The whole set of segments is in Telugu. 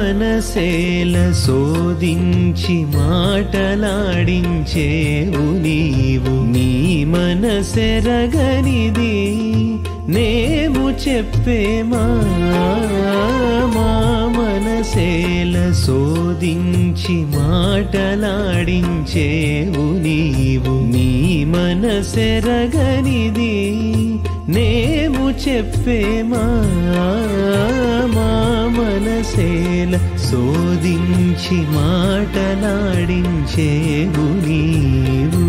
మనసేల శోధించి మాటలాడించేవు నీవు నీ మనసెరగనిది నేము చెప్పేమా మా మనసేల శోధించి మాటలాడించేవు నీవు నీ మనసెరగనిది నేము చెప్పేమా మా మనసేల శోధించి మాటలాడించేవు నీవు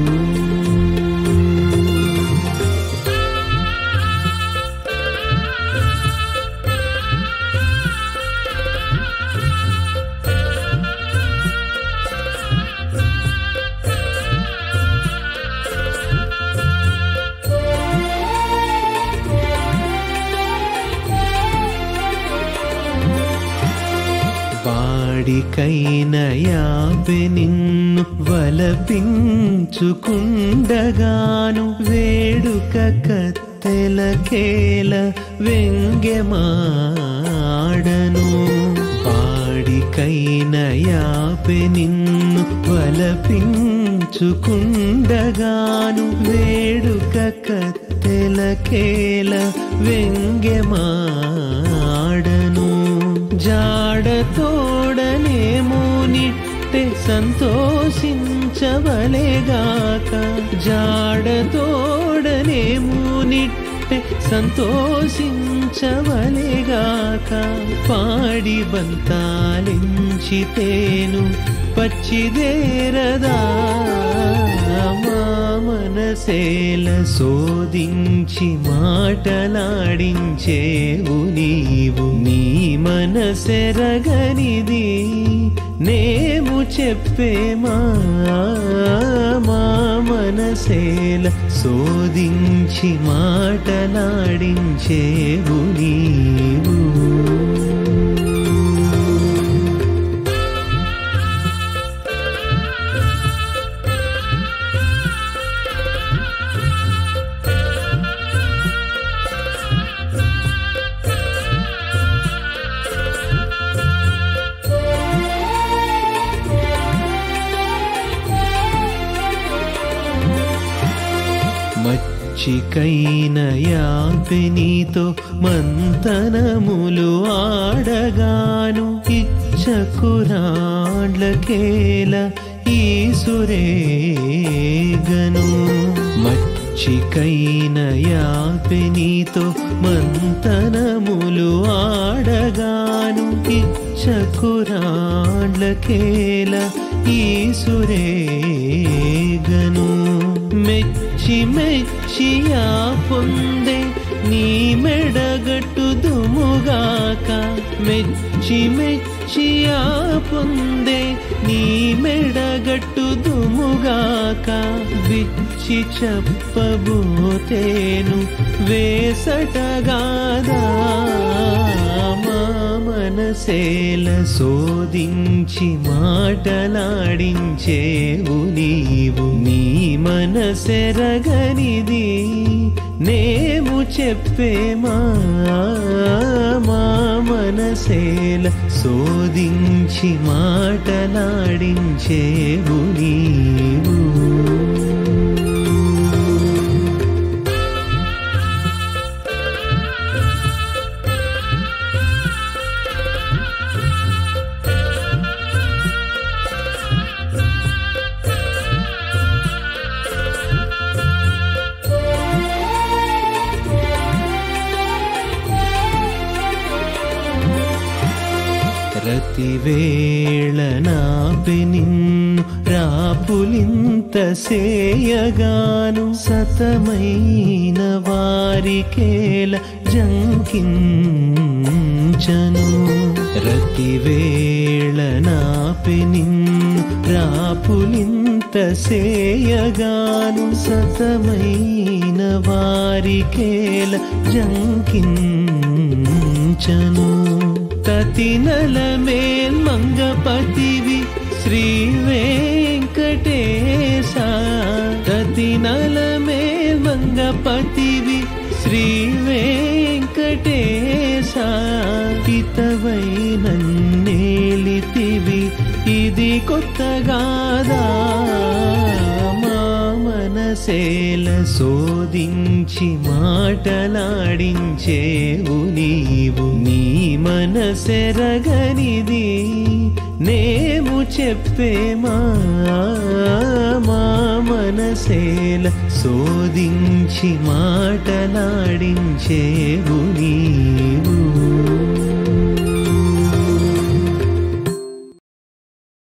వాడికైన యాపె నిన్ను వలపించుకుండగాను వేడుక కత్తెలకేల వ్యంగ్యమాడను వాడికైన యాపె నిన్ను వలపించుకుండగాను వేడుక కత్తెలకేల వ్యంగ్యమాడను జాడతోడనేమో నిట్టె సంతోషించవలేగాక జాడతోడనేమో నిట్టె సంతోషించవలేగాక పాడి బంతాలించితేను పచ్చిదేరదా మా మనసేల శోధించి మాటలాడించేవు నీవు నీ మనసెరగనిది నేము చెప్పేమా మా మనసేల శోధించి మాటలాడించేవు నీవు మచ్చికైన యాపినితో మంతనములు ఆడగాను ఇచ్చకురాండ్లకేల ఈసురేగను మచ్చికైన యాపినితో మంతనములు ఆడగాను ఇచ్చకురాండ్లకేల ఈసురేగను మెచ్చి మెచ్చియా పొందే నీ మెడగట్టు దుముగాక మెచ్చి మెచ్చియా పొందే నీ మెడగట్టు దుముగాక విచ్చి చెప్పబోతేను వేసటగాదా మా మనసేల శోధించి మాటలాడించేవు నీవు నీ మనసెరగనిది నేము చెప్పేమా మా మనసేల శోధించి మాటలాడించేవు నీవు రతివేళ నాపి నిన్ను రాపులింత సేయగాను సతమైన వారికేల జంకించను రతివేళ నాపి నిన్ను రాపులింత సేయగాను సతమైన వారికేల జంకించను తతినల మేల్ మంగపతివి శ్రీ వెంకటేశ తతినల మేల్ మంగపతివి శ్రీ వెంకటేశ పితవై నన్నే ఇది కొత్తగాదా మా మనసేల శోధించి మాటలాడించేవు నీవు నీ మనసెరగనిది నేము చెప్పేమా మా మనసేల శోధించి మాటలాడించేవు నీవు